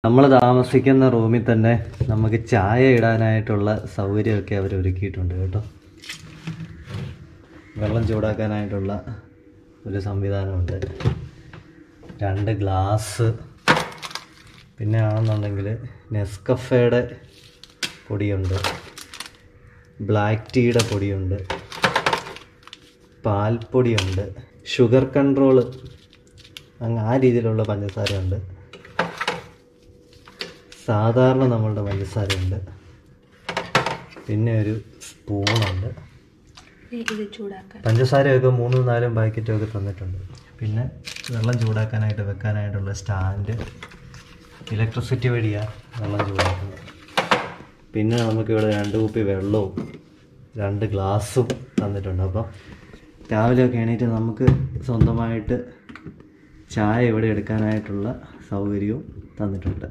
നമ്മൾ താമസിക്കുന്ന റൂമിൽ തന്നെ നമുക്ക് ചായ ഇടാനായിട്ടുള്ള സൗകര്യമൊക്കെ അവർ ഒരുക്കിയിട്ടുണ്ട് കേട്ടോ വെള്ളം ചൂടാക്കാനായിട്ടുള്ള ഒരു സംവിധാനമുണ്ട് രണ്ട് ഗ്ലാസ് പിന്നെ ആണെന്നുണ്ടെങ്കിൽ നെസ്കഫയുടെ പൊടിയുണ്ട് ബ്ലാക്ക് ടീയുടെ പൊടിയുണ്ട് പാൽപ്പൊടിയുണ്ട് ഷുഗർ കൺട്രോൾ അങ്ങ് ആ രീതിയിലുള്ള പഞ്ചസാരയുണ്ട് സാധാരണ നമ്മളുടെ പഞ്ചസാരയുണ്ട് പിന്നെ ഒരു സ്പൂണുണ്ട് ഇത് ചൂടാക്കാൻ പഞ്ചസാരയൊക്കെ മൂന്നും നാലും പാക്കറ്റും ഒക്കെ തന്നിട്ടുണ്ട് പിന്നെ വെള്ളം ചൂടാക്കാനായിട്ട് വെക്കാനായിട്ടുള്ള സ്റ്റാൻഡ് ഇലക്ട്രിസിറ്റി വഴിയാണ് വെള്ളം ചൂടാക്കുന്നത് പിന്നെ നമുക്കിവിടെ രണ്ട് കുപ്പി വെള്ളവും രണ്ട് ഗ്ലാസും തന്നിട്ടുണ്ട് അപ്പോൾ രാവിലെയൊക്കെ എണീറ്റ് നമുക്ക് സ്വന്തമായിട്ട് ചായ ഇവിടെ എടുക്കാനായിട്ടുള്ള സൗകര്യവും തന്നിട്ടുണ്ട്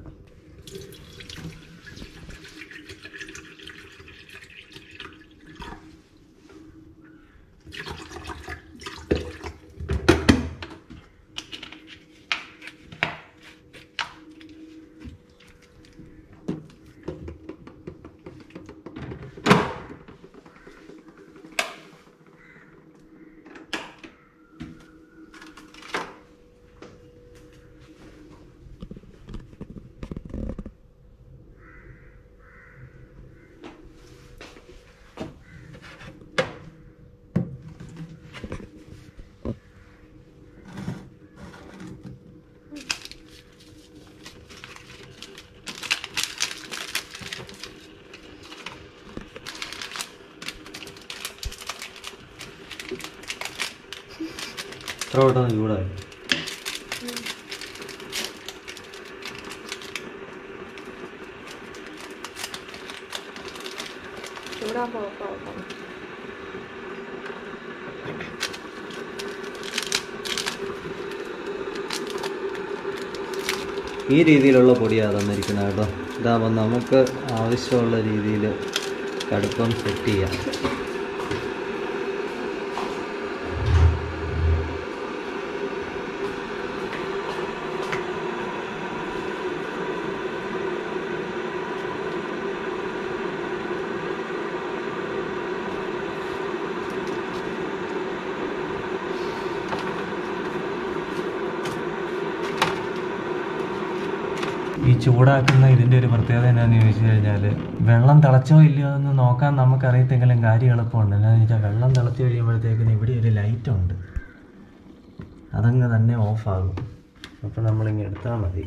എത്ര പെട്ടെന്ന് ചൂടായി ചൂടാകുമ്പോൾ ഉറപ്പാവും ഈ രീതിയിലുള്ള പൊടിയാണ് തന്നിരിക്കുന്നത് കേട്ടോ ഇതാകുമ്പോൾ നമുക്ക് ആവശ്യമുള്ള രീതിയിൽ കടുപ്പം സെറ്റ് ചെയ്യാം ഈ ചൂടാക്കുന്ന ഇതിൻ്റെ ഒരു പ്രത്യേകത എന്നാന്ന് ചോദിച്ചു കഴിഞ്ഞാൽ വെള്ളം തിളച്ചോ ഇല്ലയോ എന്ന് നോക്കാൻ നമുക്കറിയത്തെങ്കിലും കാര്യം എളുപ്പമുണ്ട് എന്നാന്ന് വെച്ചാൽ വെള്ളം തിളച്ച് കഴിയുമ്പോഴത്തേക്കിന് ഇവിടെ ഒരു ലൈറ്റ് ഉണ്ട് അതങ്ങ് തന്നെ ഓഫാകും അപ്പോൾ നമ്മളിങ്ങ് എടുത്താൽ മതി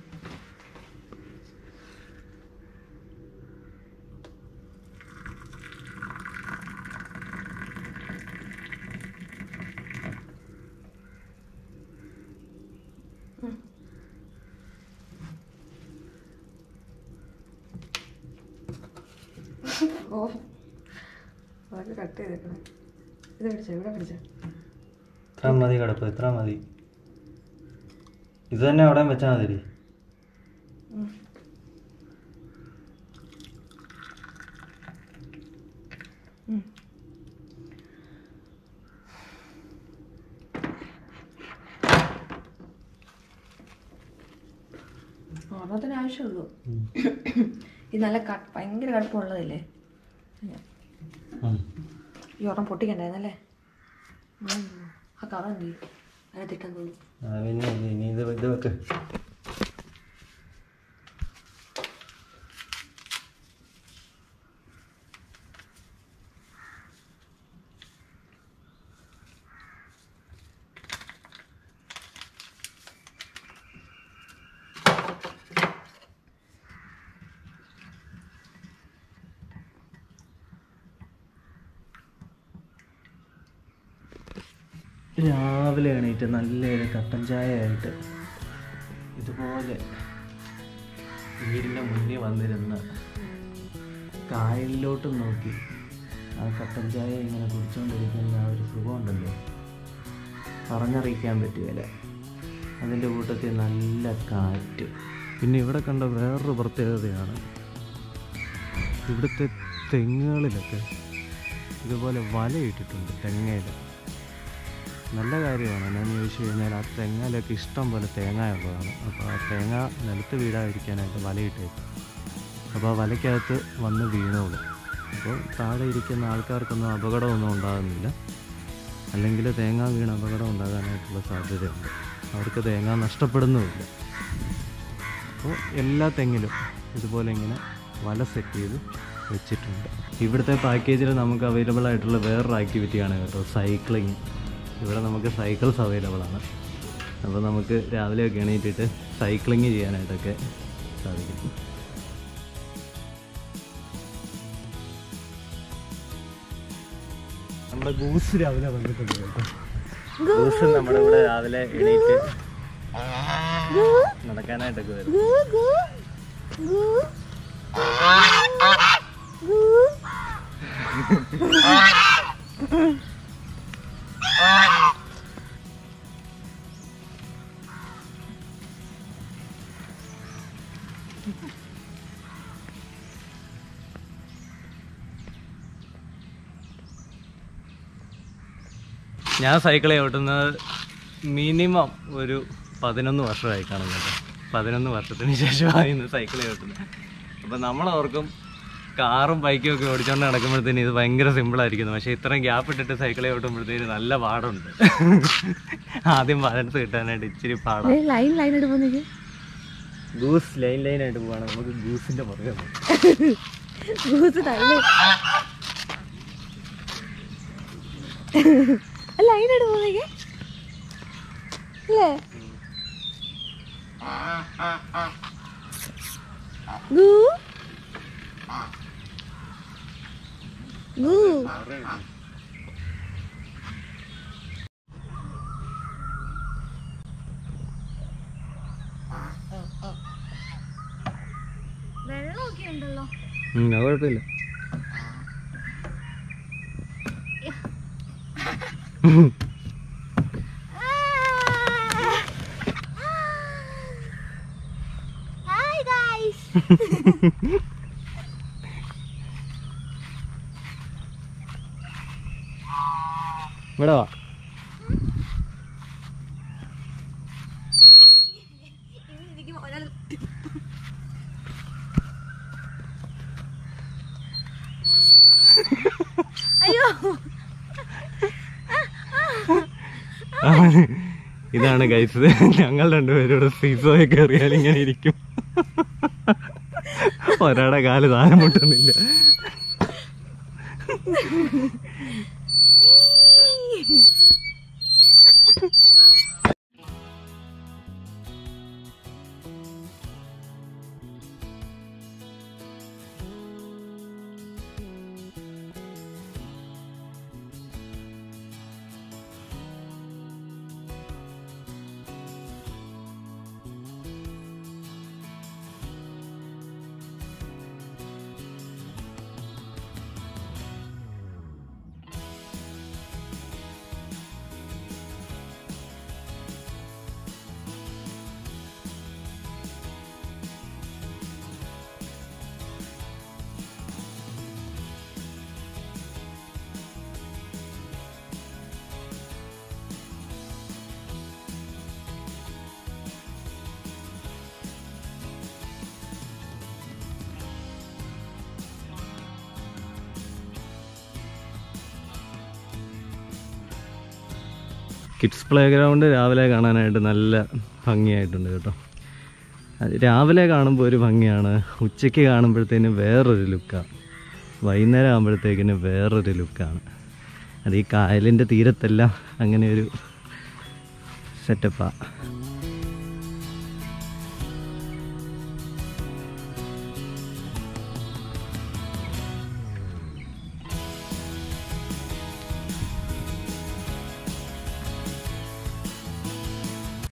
ഓ അതൊക്കെ കട്ട് ചെയ്തേക്കണം ഇത് പിടിച്ചോ ഇവിടെ പിടിച്ചോ ഇത്ര മതി കിടപ്പ് ഇത്ര മതി ഇത് തന്നെ അവിടെ വെച്ചാൽ മതി ഒരെണ്ണത്തിന് ആവശ്യമുള്ളൂ ഇത് നല്ല ക ഭയങ്കര കടുപ്പമുള്ളതല്ലേ ഈ ഒരെണ്ണം പൊട്ടിക്കണ്ടായിരുന്നല്ലേ ഉം. ആ കറ എന്ത് ചെയ്യും അതിനകത്തിട്ടാൻ തോന്നി പിന്നെ ഇനി ഇത് ഇത് വെക്ക് രാവിലെ എണീറ്റ് നല്ലൊരു കട്ടൻ ചായ ആയിട്ട് ഇതുപോലെ വീടിൻ്റെ മുന്നിൽ വന്നിരുന്ന് കായലിലോട്ട് നോക്കി ആ കട്ടൻ ചായ ഇങ്ങനെ കുടിച്ചുകൊണ്ടിരിക്കുന്ന ആ ഒരു സുഖമുണ്ടല്ലോ പറഞ്ഞറിയിക്കാൻ പറ്റുകയില്ല അതിൻ്റെ കൂട്ടത്തിൽ നല്ല കാറ്റ് പിന്നെ ഇവിടെ കണ്ട വേറൊരു പ്രത്യേകതയാണ് ഇവിടുത്തെ തെങ്ങുകളിലൊക്കെ ഇതുപോലെ വലയിട്ടിട്ടുണ്ട് തെങ്ങയിൽ നല്ല കാര്യമാണ് എന്നാന്ന് ചോദിച്ചു കഴിഞ്ഞാൽ ആ തെങ്ങയിലൊക്കെ ഇഷ്ടം പോലെ തേങ്ങയുള്ളതാണ് അപ്പോൾ ആ തേങ്ങ നിലത്ത് വീഴാതിരിക്കാനായിട്ട് വലയിട്ടേക്കും അപ്പോൾ ആ വലയ്ക്കകത്ത് വന്ന് വീണോളും അപ്പോൾ താഴെ ഇരിക്കുന്ന ആൾക്കാർക്കൊന്നും അപകടമൊന്നും ഉണ്ടാകുന്നില്ല അല്ലെങ്കിൽ തേങ്ങ വീണ് അപകടം ഉണ്ടാകാനായിട്ടുള്ള സാധ്യതയുണ്ട് അവർക്ക് തേങ്ങ നഷ്ടപ്പെടുന്നുമില്ല അപ്പോൾ എല്ലാ തെങ്ങിലും ഇതുപോലെ ഇങ്ങനെ വല സെറ്റ് ചെയ്ത് വെച്ചിട്ടുണ്ട് ഇവിടുത്തെ പാക്കേജിൽ നമുക്ക് അവൈലബിൾ ആയിട്ടുള്ള വേറൊരു ആക്ടിവിറ്റിയാണ് കേട്ടോ സൈക്ലിങ് ഇവിടെ നമുക്ക് സൈക്കിൾസ് അവൈലബിൾ ആണ് അപ്പോൾ നമുക്ക് രാവിലെയൊക്കെ എണീറ്റിട്ട് സൈക്ലിങ് ചെയ്യാനായിട്ടൊക്കെ സാധിക്കും നമ്മുടെ ഗൂസ് രാവിലെ വന്നിട്ടുണ്ട് കേട്ടോ ഗൂസ് നമ്മുടെ ഇവിടെ രാവിലെ എണീറ്റ് നടക്കാനായിട്ടൊക്കെ വരും ഞാൻ സൈക്കിൾ ചവിട്ടുന്നത് മിനിമം ഒരു പതിനൊന്ന് വർഷമായി കാണും കേട്ടോ പതിനൊന്ന് വർഷത്തിന് ശേഷമായി ഇന്ന് സൈക്കിൾ ചവിട്ടുന്നത് അപ്പം നമ്മളോർക്കും കാറും ബൈക്കും ഒക്കെ ഓടിച്ചുകൊണ്ട് നടക്കുമ്പോഴത്തേന് ഇത് ഭയങ്കര സിമ്പിളായിരിക്കുന്നു പക്ഷേ ഇത്രയും ഗ്യാപ്പ് ഇട്ടിട്ട് സൈക്കിൾ ചവിട്ടുമ്പോഴത്തേന് നല്ല പാടുണ്ട് ആദ്യം ബാലൻസ് കിട്ടാനായിട്ട് ഇച്ചിരി പാടാണ് ലൈൻ ലൈൻ ഇടുമ്പോഴേക്ക് ഗൂസ് ലൈൻ ലൈൻ ആയിട്ട് പോവാണ് നമുക്ക് ഗൂസിന്റെ പുറകെ പോകാം. ഗൂസ് തന്നെ ലൈൻ ഇടുമ്പോഴേക്ക് അല്ലേ ഗൂ ഗൂ വെള്ളമൊക്കെ ഉണ്ടല്ലോ ഉം, അത് കുഴപ്പമില്ല ഹായ് ഗൈസ് ഇവിടെ വാ അയ്യോ ഇതാണ് ഗൈസ് ഞങ്ങൾ രണ്ടുപേരോട് സീസോയെ കയറിയാൽ ഇങ്ങനെ ഇരിക്കും ഒരാടെ കാല് താരം മുട്ടുന്നില്ല കിഡ്സ് പ്ലേ ഗ്രൗണ്ട് രാവിലെ കാണാനായിട്ട് നല്ല ഭംഗിയായിട്ടുണ്ട് കേട്ടോ അത് രാവിലെ കാണുമ്പോൾ ഒരു ഭംഗിയാണ് ഉച്ചയ്ക്ക് കാണുമ്പോഴത്തേന് വേറൊരു ലുക്കാണ് വൈകുന്നേരം ആകുമ്പോഴത്തേക്കിന് വേറൊരു ലുക്കാണ് അത് ഈ കായലിൻ്റെ തീരത്തെല്ലാം അങ്ങനെ ഒരു സെറ്റപ്പാണ്